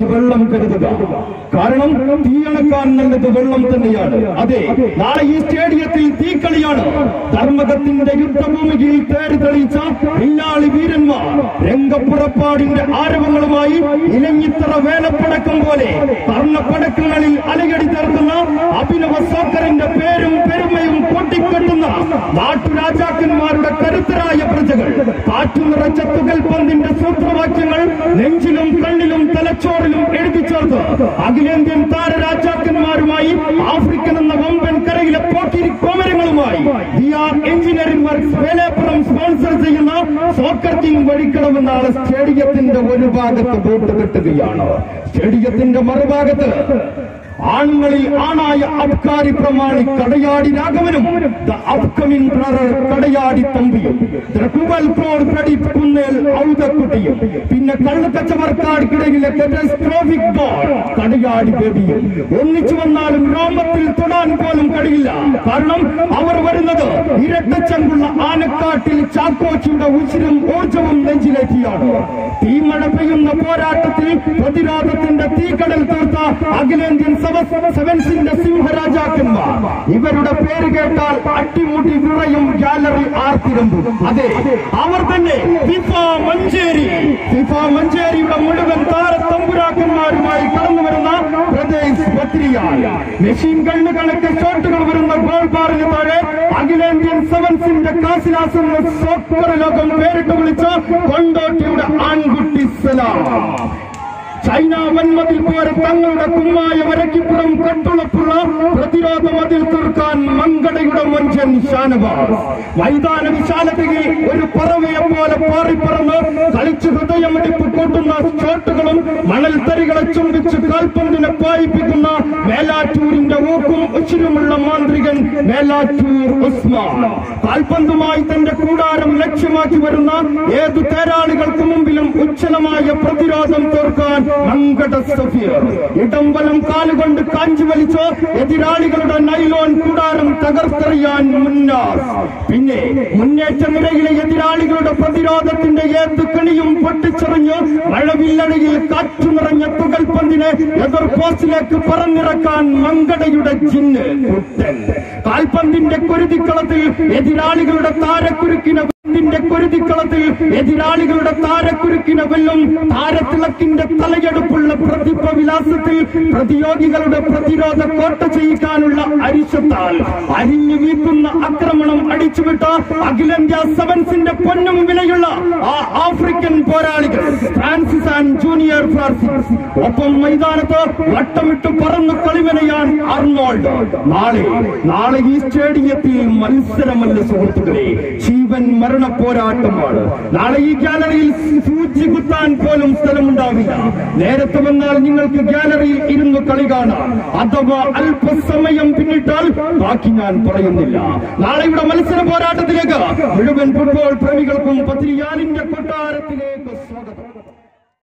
വെള്ളം കരുതുക കാരണം തീയണക്കാൻ നല്ലത് വെള്ളം തന്നെയാണ് അതെ നാളെ ഈ സ്റ്റേഡിയത്തിൽ തീക്കളിയാണ് ധർമ്മകത്തിന്റെ യുദ്ധഭൂമിയിൽ തേര് തെളിയിച്ച പിന്നാളി വീരന്മാർ രംഗപ്പുറപ്പാടിന്റെ ആരവങ്ങളുമായി ഇലഞ്ഞിത്തറ വേലപ്പടക്കം പോലെ കർണപ്പടക്കങ്ങളിൽ അലകടി തീർക്കുന്ന അഭിനവ സോക്കറിന്റെ പേരും പെരുമയും പൊട്ടിക്കെട്ടുന്ന നാട്ടുരാജാക്കന്മാരുടെ കരുത്തരായ പ്രജകൾ കാറ്റു നിറച്ച തുകൽ പന്തിന്റെ സൂത്രവാക്യങ്ങൾ നെഞ്ചിലും കണ്ണിലും തലച്ചോറിലും എഴുതി ചേർത്ത് അഖിലേന്ത്യൻ താരരാജാക്കന്മാരുമായി ആഫ്രിക്കൻ എന്ന വമ്പൻ കരയിലെ പോക്കിരി കോമരങ്ങളുമായി V R engineering works Veleppuram sponsor ചെയ്യുന്ന സോക്കർ കിങ് വഴിക്കടവ് നാളെ സ്റ്റേഡിയത്തിന്റെ ഒരു ഭാഗത്ത് ബോട്ട് കെട്ടുകയാണ് സ്റ്റേഡിയത്തിന്റെ മറുഭാഗത്ത് ആണുങ്ങളിൽ ആണായ അബ്കാരി പ്രമാണി കടയാടി രാഘവനും ദ അപ്കമിംഗ് ബ്രദർ കടയാടി തമ്പിയും ദ്രകുവൽ ഫോർ ക്രെഡിറ്റ് കുന്നേൽ ഔതക്കുട്ടിയും പിന്നെ കള്ളുകച്ചവർക്കാർക്കിടയിലെ കറ്റാസ്ട്രോഫിക് ബോൾ കടയാടി ബേബിയും ഒന്നിച്ചു വന്നാലും രോമത്തിൽ തൊടാൻ പോലും കഴിയില്ല കാരണം അവർ വരുന്നത് ഇരട്ടച്ചങ്കുള്ള ആനക്കാട്ടിൽ ചാക്കോച്ചിയുടെ ഉച്ചിരും ഊർജവും നെഞ്ചിലേക്കിയാണ് തീമഴ പെയ്യുന്ന പോരാട്ടത്തിൽ പ്രതിരോധത്തിന്റെ തീക്കടൽ തീർത്ത അഖിലേന്ത്യൻ സവ- സെവൻസിന്റെ സിംഹരാജാക്കന്മാർ ഇവരുടെ പേര് കേട്ടാൽ അട്ടിമുട്ടി വിറയും ഗാലറി ആർത്തിരമ്പും അതെ അവർ തന്നെ ഫിഫ മഞ്ചേരി ഫിഫ മഞ്ചേരിയുടെ മുഴുവൻ താരത്തമ്പുരാക്കന്മാരുമായി കടന്നു വരുന്ന പ്രദേശ് ബത്രിയാണ് മെഷീൻ കണ്ണ് കണക്ക് ഷോട്ടുകൾ വരുന്ന ഗോൾ ബാറിന് താഴെ അഖിലേന്ത്യൻ സെവൻസിന്റെ കാസിലാസ് എന്ന സോക്കർ ലോകം പേരിട്ട് വിളിച്ച കൊണ്ടോട്ടിയുടെ ആൺകുട്ടി സലാം ചൈന വൻമതിൽ പോലെ തങ്ങളുടെ കുമ്മായ വരക്കിപ്പുറം കട്ടുളപ്പുള്ള പ്രതിരോധ മതിൽ തീർക്കാൻ മങ്കടയുടെ മഞ്ചൻ ഷാനവാസ് മൈതാന വിശാലതയിൽ ഒരു പറവയെ പോലെ പാറിപ്പറന്ന് കളിച്ച് ഹൃദയമിടിപ്പ് കൂട്ടുന്ന ഷോട്ടുകളും മണൽ തരികളെ ചുംബിച്ച് കാൽപന്തിനെ പായിപ്പിക്കുന്ന മേലാറ്റൂരിന്റെ ഊക്കും ഉച്ചിരുമുള്ള മാന്ത്രികൻ മേലാറ്റൂർ ഉസ്മാൻ കാൽപന്തുമായി തന്റെ കൂടാരം ലക്ഷ്യമാക്കി വരുന്ന ഏതു തേരാളികൾക്ക് മുമ്പിലും ഉജ്ജ്വലമായ പ്രതിരോധം തീർക്കാൻ മങ്കട സഫീർ ഇടംബലം കാലുകൊണ്ട് കാഞ്ചി വലിച്ച് എതിരാളികളുടെ നൈലോൺ കൂടാരം തകർത്തെറിയാൻ മുന്നാസ് പിന്നെ മുന്നേറ്റ നിരയിലെ എതിരാളികളുടെ പ്രതിരോധത്തിന്റെ ഏത് കണിയും പൊട്ടിച്ചെറിഞ്ഞ് മഴവില്ലടയിൽ കാറ്റു നിറഞ്ഞ തുകൽപന്തിനെ എതിർ പോസ്റ്റിലേക്ക് പറന്നിറക്കാൻ മങ്കടയുടെ ജിന്ന് കുട്ടൻ കാൽപന്തിന്റെ കുരുതിക്കളത്തിൽ എതിരാളികളുടെ താരക്കുരുക്കിനെ ിന്റെ കുരുതിക്കളത്തിൽ എതിരാളികളുടെ താരക്കുരുക്കിനെ വെല്ലും താരത്തിളക്കിന്റെ തലയെടുപ്പുള്ള പ്രതിഭ വിലാസത്തിൽ പ്രതിയോഗികളുടെ പ്രതിരോധ കോട്ട ചെയ്യിക്കാനുള്ള അരിശത്താൽ അരിഞ്ഞു വീക്കുന്ന ആക്രമണം അടിച്ചുവിട്ട അഖിലേന്ത്യാ സെവൻസിന്റെ പൊന്നും വിലയുള്ള ആ ആഫ്രിക്കൻ പോരാളികൾ ഫ്രാൻസിസ് ആൻഡ് ജൂനിയർ ഫ്രാൻസിസ് ഒപ്പം മൈതാനത്ത് വട്ടമിട്ട് പറന്ന് കളിവനയാൻ അർണോൾഡ് നാളെ നാളെ ഈ സ്റ്റേഡിയത്തിൽ മത്സരമല്ല സുഹൃത്തുക്കളെ ജീവൻ മരണ പോരാട്ടമാണ് നാളെ ഈ ഗാലറിയിൽ സൂചി കുത്താൻ പോലും സ്ഥലമുണ്ടാവില്ല നേരത്തെ വന്നാൽ നിങ്ങൾക്ക് ഗാലറിയിൽ ഇരുന്ന് കളി കാണാം അഥവാ അല്പസമയം പിന്നിട്ടാൽ ബാക്കി ഞാൻ പറയുന്നില്ല നാളെയുടെ മത്സര പോരാട്ടത്തിലേക്ക് മുഴുവൻ ഫുട്ബോൾ പ്രേമികൾക്കും പത്തിരിയാലിന്റെ കൊട്ടാരത്തിലേക്ക് സ്വാഗതം